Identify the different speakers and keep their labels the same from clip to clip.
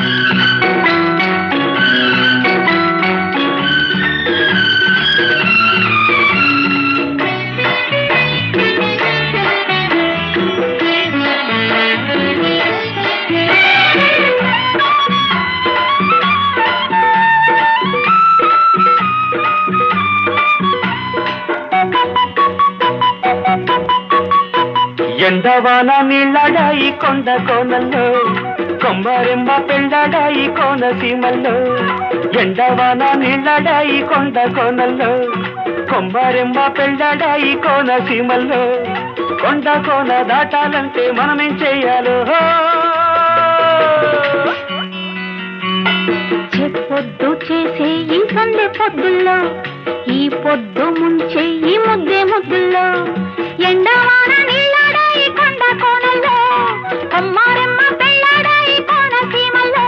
Speaker 1: ఎండవాన నీళ్ళడాయి కొండ కోనల్లో కొమ్మరెమ్మ పెళ్ళడాయి కోన సీమల్లో ఎండవాన నీళ్ళడాయి కొండ కోనల్లో కొమ్మరెమ్మ పెళ్ళడాయి కోన సీమల్లో కొండ కోన దాటాలంటే మనమేం చెయ్యాలో
Speaker 2: చెప్పొద్దు చేసే ఈ సందె పొద్దుల్లో ఈ పొద్దు ముంచే ఈ ముద్దే ముద్దుల్లో ఎండవాన నీళ్ళాడాయి కొండ కోనల్లో కొమ్మారెమ్మ పెళ్ళాడాయి కోన సీమల్లో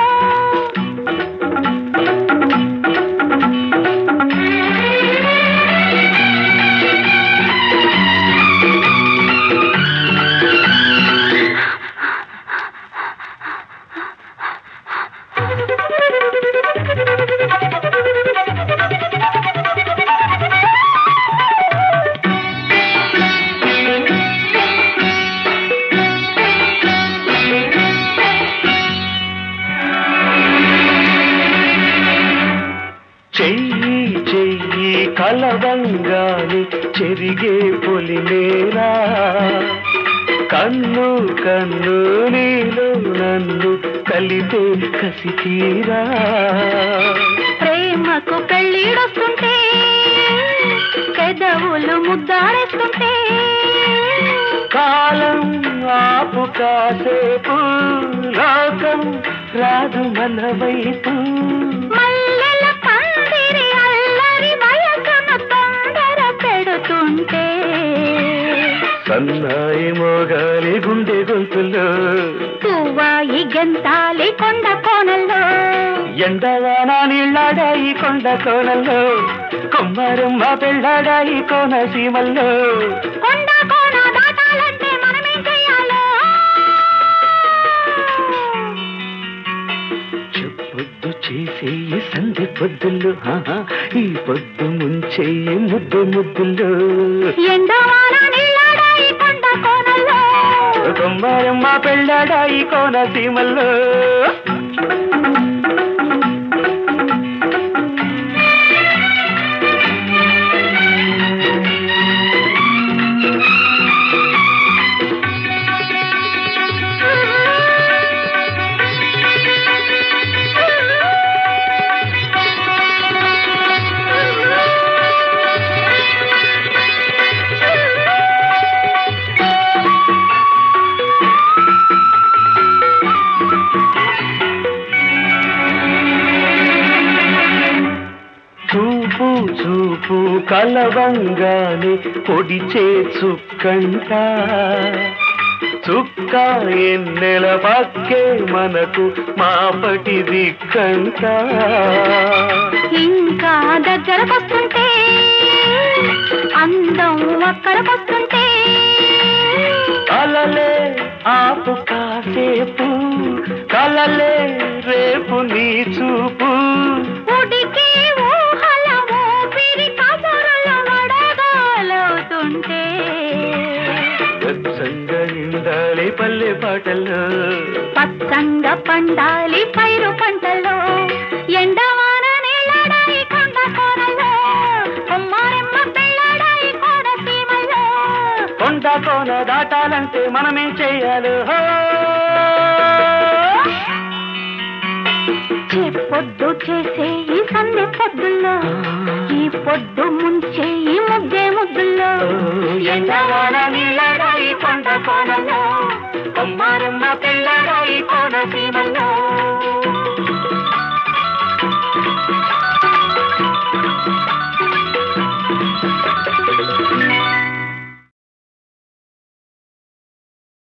Speaker 1: చెయ్యి చెయ్యి కలవంగాని చెరిగే పొలిమేరా కన్ను కన్ను నీలో నన్ను కలిపే కసి తీరా
Speaker 2: ప్రేమకు పెళ్ళిడొస్తుంటే పెదవులు ముద్దాడేస్తుంటే
Speaker 1: కాలం ఆపు కాసేపు లోకం రాదు మన వైపు
Speaker 2: మల్లెల పందిరి అల్లరి వయసును తొందర పెడుతుంటే
Speaker 1: సన్నాయి మోగాలి గుండె గొంతులో
Speaker 2: పువ్వాయి గెంతాలి కొండ కోనల్లో
Speaker 1: ఎండవాన నీళ్ళాడాయి కొండ కోనల్లో కొమ్మరమ్మ పెళ్ళాడాయి కోన సీమల్లో
Speaker 2: కొండ కోన దాటాలంటే మనమేం చెయ్యాలో
Speaker 1: చెప్పొద్దు చేసే ఈ సంధి పొద్దుల్లో ఆహా, ఈ పొద్దు ముంచే ఈ ముద్దు ముద్దుల్లో
Speaker 2: ఎండవాన నీళ్ళాడాయి కొండ కోనల్లో
Speaker 1: కొమ్మరమ్మ పెళ్ళాడాయి కోన సీమల్లో చూపు చూపు కలవంగానే పొడిచే చుక్కంట చుక్క ఎన్నెల పక్కే మనకు మాపటి దిక్కంట
Speaker 2: ఇంకా దగ్గరకొస్తుంటే అందం అక్కడకొస్తుంటే
Speaker 1: కలలే ఆపు కాసేపు కలలే రేపు నీ చూపు
Speaker 2: ఉడికి ఊహల ఊపిరి కబురులు వడగాలవుతుంటే
Speaker 1: వెచ్చంగా నిండాలి పల్లె పాటల్లో
Speaker 2: పచ్చంగా పండాలి పైరు పంటలో ఎండవాన నీళ్ళడాయి కొండ కోనలో కొమ్మారెమ్మ పెళ్ళడాయి కోడ సీమలో
Speaker 1: కొండ కోన దాటాలంటే మనమేం చెయ్యాలి హో!
Speaker 2: పొద్దు చేసే ఈ సందె పొద్దుల్లో ఈ పొద్దు ముంచే ఈ ముద్దే ముద్దుల్లో
Speaker 1: ఎండవాన నీళ్ళడాయి కొండ కోనలో కొమ్మారమ్మ పిల్లడాయి కోన సీమల్లో